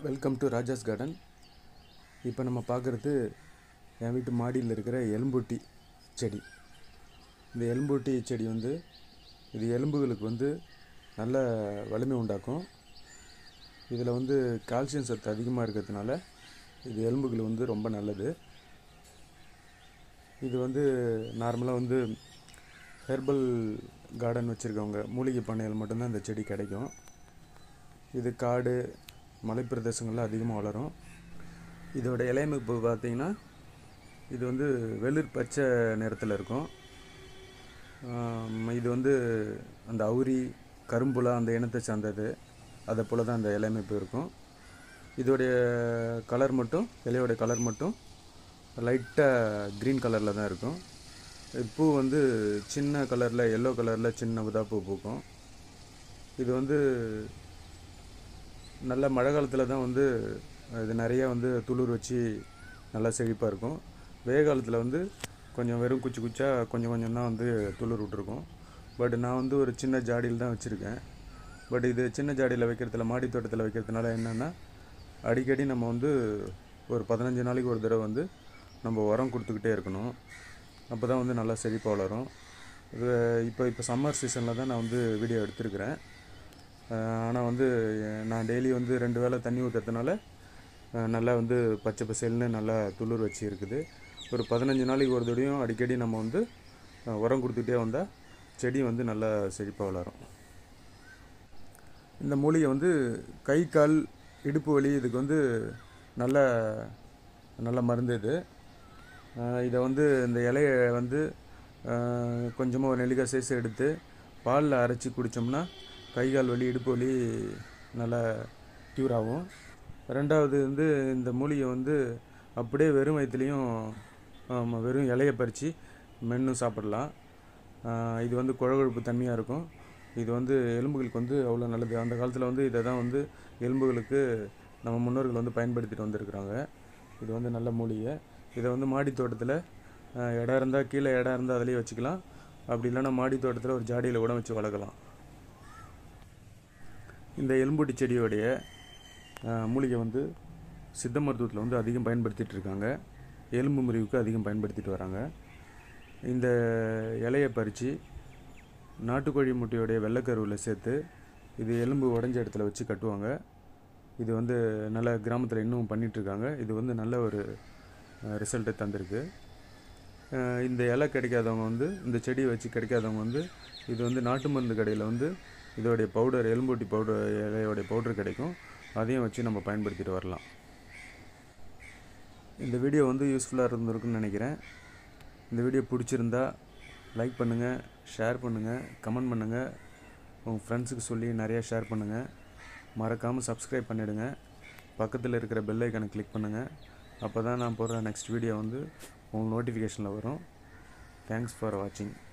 welcome to Raja's garden இப்போ நம்ம பார்க்குறது என் வீட்டு மாடியில் இருக்கிற எலும்பூட்டி செடி இந்த எலும்பூட்டி செடி வந்து இது எலும்புகளுக்கு வந்து நல்ல வலிமை உண்டாக்கும் இதில் வந்து கால்சியம் சத்து அதிகமாக இருக்கிறதுனால இது எலும்புகள் வந்து ரொம்ப நல்லது இது வந்து நார்மலாக வந்து ஹெர்பல் கார்டன் வச்சுருக்கவங்க மூலிகை பண்ணையில் மட்டும்தான் இந்த செடி கிடைக்கும் இது காடு மலைப்பிரதேசங்களில் அதிகமாக வளரும் இதோட இலையமைப்பு பார்த்தீங்கன்னா இது வந்து வெளிர் பச்சை நிறத்தில் இருக்கும் ஆம், இது வந்து அந்த அவுரி கரும்புலா அந்த இனத்தை சார்ந்தது அதை போல் தான் அந்த இலையமைப்பு இருக்கும் இதோடைய கலர் மட்டும் இலையோட கலர் மட்டும் லைட்டாக க்ரீன் கலரில் தான் இருக்கும் இது பூ வந்து சின்ன கலரில் எல்லோ கலரில் சின்ன உதா பூ பூக்கும் இது வந்து நல்ல மழை காலத்தில் தான் வந்து இது நிறைய வந்து துளிர் வச்சு நல்லா செழிப்பாக இருக்கும் வெய்ய காலத்தில் வந்து கொஞ்சம் வெறும் குச்சி குச்சா கொஞ்சம் கொஞ்சம் தான் வந்து துளிர் விட்ருக்கும் பட் நான் வந்து ஒரு சின்ன ஜாடியில் தான் வச்சுருக்கேன் பட் இது சின்ன ஜாடியில் வைக்கிறதுல மாடி தோட்டத்தில் வைக்கிறதுனால என்னென்னா அடிக்கடி நம்ம வந்து ஒரு பதினஞ்சு நாளைக்கு ஒரு தடவை வந்து நம்ம உரம் கொடுத்துக்கிட்டே இருக்கணும் அப்போ தான் வந்து நல்லா செழிப்பாக வளரும் இது இப்போ இப்போ சம்மர் சீசனில் தான் நான் வந்து வீடியோ எடுத்திருக்கிறேன் ஆனால் வந்து அஹ், நான் டெய்லி வந்து ரெண்டு வேளை தண்ணி ஊற்றுறதுனால அஹ், நல்லா வந்து பச்சை பசேல்னு நல்லா துளிர் வச்சு இருக்குது ஒரு பதினஞ்சு நாளைக்கு ஒரு தடவையும் அடிக்கடி நம்ம வந்து அஹ், உரம் கொடுத்துட்டே வந்தால் செடி வந்து நல்லா செழிப்பாக வளரும் இந்த மூலிகை வந்து கை கால் இடுப்பு வலி இதுக்கு வந்து நல்ல நல்ல மருந்து இது அஹ், இதை வந்து இந்த இலையை வந்து கொஞ்சமாக ஒரு நெல்லிக்காய் சைஸ் எடுத்து பாலில் அரைச்சி குடித்தோம்னா கை கால் வலி இடுப்பு வலி நல்லா க்யூர் ஆகும் ரெண்டாவது வந்து இந்த மூலிகை வந்து அப்படியே வெறும் வயிற்றுலையும் ஆமாம், வெறும் இலையை பறித்து மென்று சாப்பிடலாம் ஆஹ் இது வந்து குழகுழப்பு தன்மையாக இருக்கும் இது வந்து எலும்புகளுக்கு வந்து அவ்வளோ நல்லது அந்த காலத்தில் வந்து இதை தான் வந்து எலும்புகளுக்கு நம்ம முன்னோர்கள் வந்து பயன்படுத்திட்டு வந்திருக்கிறாங்க இது வந்து நல்ல மூலிகை இதை வந்து மாடி தோட்டத்தில் ஆஹ் இடம் இருந்தால் கீழே இடம் இருந்தால் அதிலேயே வச்சுக்கலாம் அப்படி இல்லைன்னா மாடி தோட்டத்தில் ஒரு ஜாடியில் கூட வச்சு வளர்க்கலாம் இந்த எலும்பூட்டி செடியோடைய ஆஹ், மூலிகை வந்து சித்த மருத்துவத்தில் வந்து அதிகம் பயன்படுத்திட்டு இருக்காங்க எலும்பு முறிவுக்கு அதிகம் பயன்படுத்திட்டு வராங்க இந்த இலையை பறித்து நாட்டுக்கோழி முட்டையோடைய வெள்ளைக்கருவில் சேர்த்து இது எலும்பு உடஞ்ச இடத்துல வச்சு கட்டுவாங்க இது வந்து நல்ல கிராமத்தில் இன்னும் பண்ணிட்டு இருக்காங்க இது வந்து நல்ல ஒரு ரிசல்ட்டை தந்திருக்கு அஹ் இந்த இலை கிடைக்காதவங்க வந்து இந்த செடியை வச்சு கிடைக்காதவங்க வந்து இது வந்து நாட்டு மருந்து கடையில் வந்து இதோடைய பவுடர் எலும்பூட்டி பவுடர் இலையோடைய பவுடர் கிடைக்கும் அதையும் வச்சு நம்ம பயன்படுத்திட்டு வரலாம் இந்த வீடியோ வந்து யூஸ்ஃபுல்லாக இருந்திருக்குன்னு நினைக்கிறேன் இந்த வீடியோ பிடிச்சிருந்தா லைக் பண்ணுங்கள் ஷேர் பண்ணுங்கள் கமெண்ட் பண்ணுங்கள் உங்கள் ஃப்ரெண்ட்ஸுக்கு சொல்லி நிறையா ஷேர் பண்ணுங்கள் மறக்காமல் சப்ஸ்கிரைப் பண்ணிவிடுங்க பக்கத்தில் இருக்கிற பெல் ஐக்கனை கிளிக் பண்ணுங்கள் அப்போ தான் நான் போடுற நெக்ஸ்ட் வீடியோ வந்து உங்களுக்கு நோட்டிஃபிகேஷனில் வரும் தேங்க்ஸ் ஃபார் வாட்சிங்